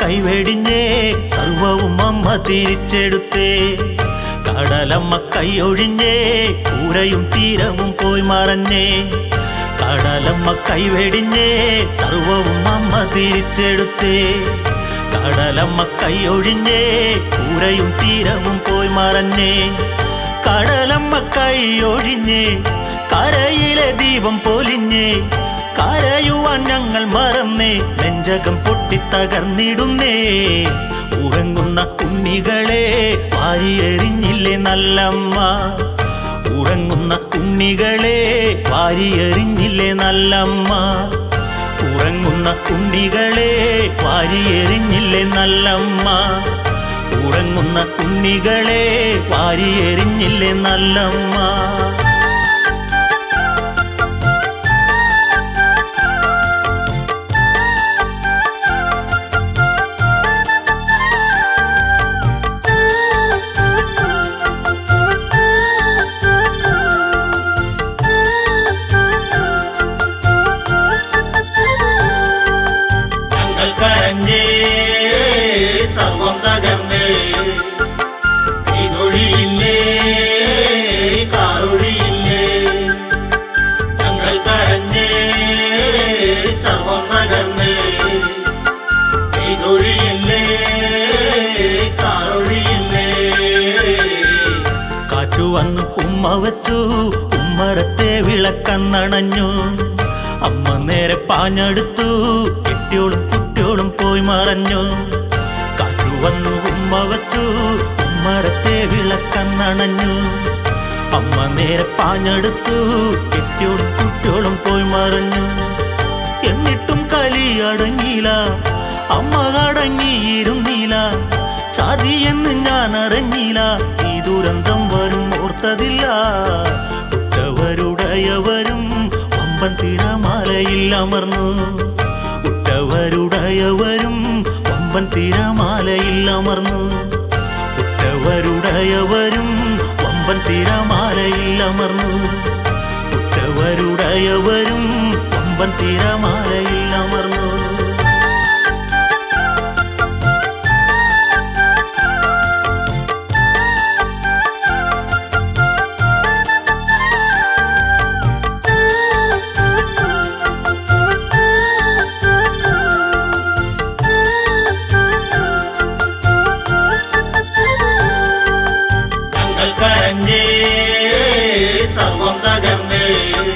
കൈവെടിഞ്ഞേ സർവവും അമ്മ തിരിച്ചെടുത്തേ കടലമ്മ കൈയൊഴിഞ്ഞേ കൂരയും തീരവും പോയി മറഞ്ഞേ കടലമ്മ കൈവെടിഞ്ഞേ സർവവും അമ്മ തിരിച്ചെടുത്തേ കടലമ്മ കൈയൊഴിഞ്ഞേ കൂരയും തീരവും പോയി മറഞ്ഞേ കടലമ്മ കൈയൊഴിഞ്ഞേ കരയിലെ ദീപം പൊലിഞ്ഞേ കരയുവാൻ ഞങ്ങൾ മറന്നേ നെഞ്ചകം പൊട്ടിത്തകർന്നിടുന്നേ ഉറങ്ങുന്ന ഉണ്ണികളെ വാരിയെറിഞ്ഞില്ലേ നല്ലമ്മ ഉറങ്ങുന്ന ഉണ്ണികളെ വാരിയെറിഞ്ഞില്ലേ നല്ലമ്മ ഉറങ്ങുന്ന ഉണ്ണികളെ വാരിയെറിഞ്ഞില്ലേ നല്ലമ്മ ഉറങ്ങുന്ന ഉണ്ണികളെ വാരിയെറിഞ്ഞില്ലേ നല്ലമ്മ ഞങ്ങൾ കരഞ്ഞേ സർവം തകർന്നേ ഇതൊഴിയില്ലേ കാറൊഴിയില്ലേ ഞങ്ങൾ കരഞ്ഞേ സർവം തകർന്നേ ഇതൊഴിയില്ലേ കാറൊഴിയില്ലേ കാറ്റു വന്നു ഉമ്മ വച്ചു ഉമ്മറത്തെ വിളക്കന്നണഞ്ഞു അമ്മ നേരെ പാഞ്ഞെടുത്തു കെട്ടിയോളും കുട്ടിയോളും പോയി മറഞ്ഞു കാറ്റു വന്നു ഉമ്മ വച്ചു ഉമ്മറത്തെ വിളക്കന്നണഞ്ഞു അമ്മ നേരെ പാഞ്ഞെടുത്തു കെട്ടിയോളും കുട്ടിയോളും പോയി മറഞ്ഞു എന്നിട്ടും കലി അടങ്ങിയില്ല അമ്മ അടങ്ങിയിരുന്നില്ല ചതിയെന്ന് ഞാൻ അറിഞ്ഞില്ല ഈ ദുരന്തം വരും ഓർത്തതില്ല ഉറ്റവരുടയവരും വമ്പൻ തിരമാലയിൽ അമർന്നു ഉറ്റവരുടയവരും വമ്പൻ തിരമാലയിൽ അമർന്നു ഉറ്റവരുടയവരും വമ്പൻ തിരമാലയിൽ അമർന്നു ഉറ്റവരുടയവരും വമ്പൻ തിരമാലയിൽ അമർന്നു ഞങ്ങൾ കരഞ്ഞേ സർവം തകർന്നേ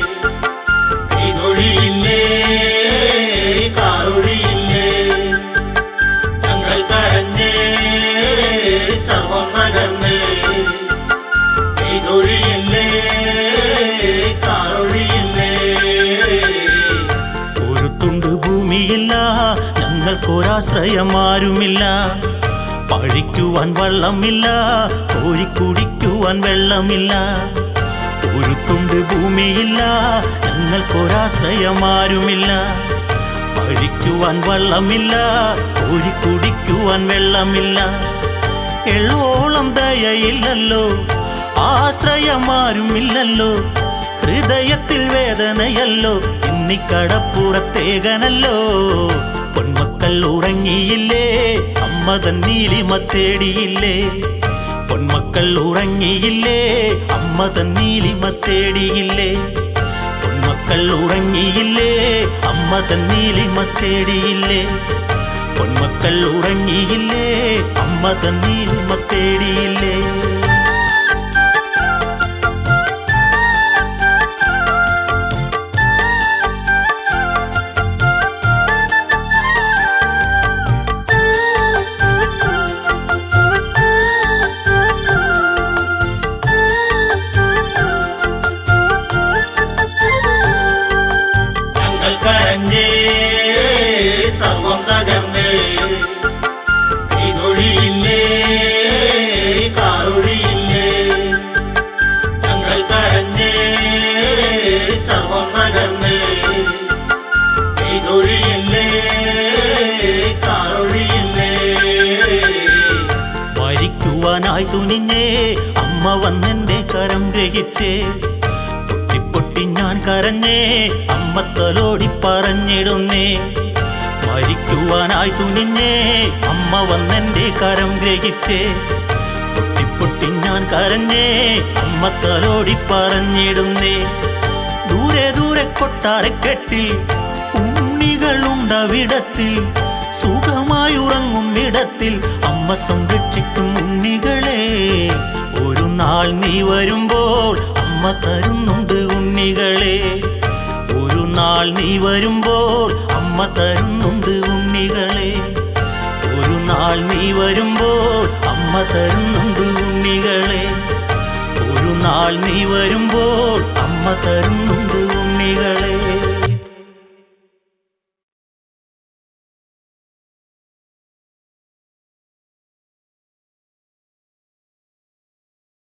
ഇതൊഴിയില്ലേ കാറൊഴിയില്ലേ ഞങ്ങൾ കരഞ്ഞേ സർവം തകർന്നേ ഇതൊഴിയില്ലേ കാറൊഴിയില്ലേ ഒരു തുണ്ട് ഭൂമിയില്ല ഞങ്ങൾക്കൊരാശ്രയമാരുമില്ല പഴിക്കുവാൻ വള്ളമില്ല കോരിക്കുടിക്കുവാൻ വെള്ളമില്ല ഒരു തുണ്ട് ഭൂമിയില്ല ഞങ്ങൾക്കൊരാശ്രയമാരുമില്ല പഴിക്കുവാൻ വള്ളമില്ല കോരിക്കുടിക്കുവാൻ വെള്ളമില്ല എള്ളോളം ദയയില്ലല്ലോ ആശ്രയമാരുമില്ലല്ലോ ഹൃദയത്തിൽ വേദനയല്ലോ ഇന്നിക്കടപ്പുറത്തേകനല്ലോ പൊന്മക്കൾ ഉറങ്ങിയില്ലേ അമ്മ തൻ നീലിമ തേടിയില്ലേ പൊന്മക്കൾ ഉറങ്ങിയില്ലേ അമ്മ തൻ നീലിമ തേടിയില്ലേ പൊന്മക്കൾ ഉറങ്ങിയില്ലേ അമ്മ തൻ നീലിമ തേടിയില്ലേ പൊന്മക്കൾ ഉറങ്ങിയില്ലേ അമ്മ തൻ നീലിമ തേടിയില്ലേ ഞങ്ങൾ കരഞ്ഞേ സർവം തകർന്നേ ഇതൊഴിയില്ലേ കാറൊഴിയില്ലേ ഞങ്ങൾ കരഞ്ഞേ സർവം തകർന്നേ ഇതൊഴിയില്ലേ കാറൊഴിയില്ലേ മരിക്കുവാനായി തുനിഞ്ഞേ അമ്മ വന്നെന്റെ കരം ഗ്രഹിച്ചേ പൊട്ടി പൊട്ടി ഞാൻ കരഞ്ഞേ അമ്മ തലോടി പറഞ്ഞിടുന്നേ മരിക്കുവാനായി തുനിഞ്ഞേ അമ്മ വന്നെന്റെ കരം ഗ്രഹിച്ചേ പൊട്ടി പൊട്ടി ഞാൻ കരഞ്ഞേ അമ്മ തലോടി പറഞ്ഞിടുന്നേ ദൂരെ ദൂരെ കൊട്ടാരക്കെട്ടിൽ ഉണ്ണികളുണ്ടവിടത്തിൽ സുഖമായി ഉറങ്ങും ഇടത്തിൽ അമ്മ സംരക്ഷിക്കും ഉണ്ണികളെ ഒരു നാൾ നീ വരുമ്പോൾ അമ്മ തരുന്നുണ്ട് ഉണ്ണികളെ ഒരു നാൾ നീ വരുമ്പോൾ അമ്മ തരുന്നുണ്ട് ഉണ്ണികളെ ഒരു നാൾ നീ വരുമ്പോൾ അമ്മ തരുന്നുണ്ട് ഉണ്ണികളെ ഒരു നാൾ നീ വരുമ്പോൾ അമ്മ തരുന്നുണ്ട് ഉണ്ണികളെ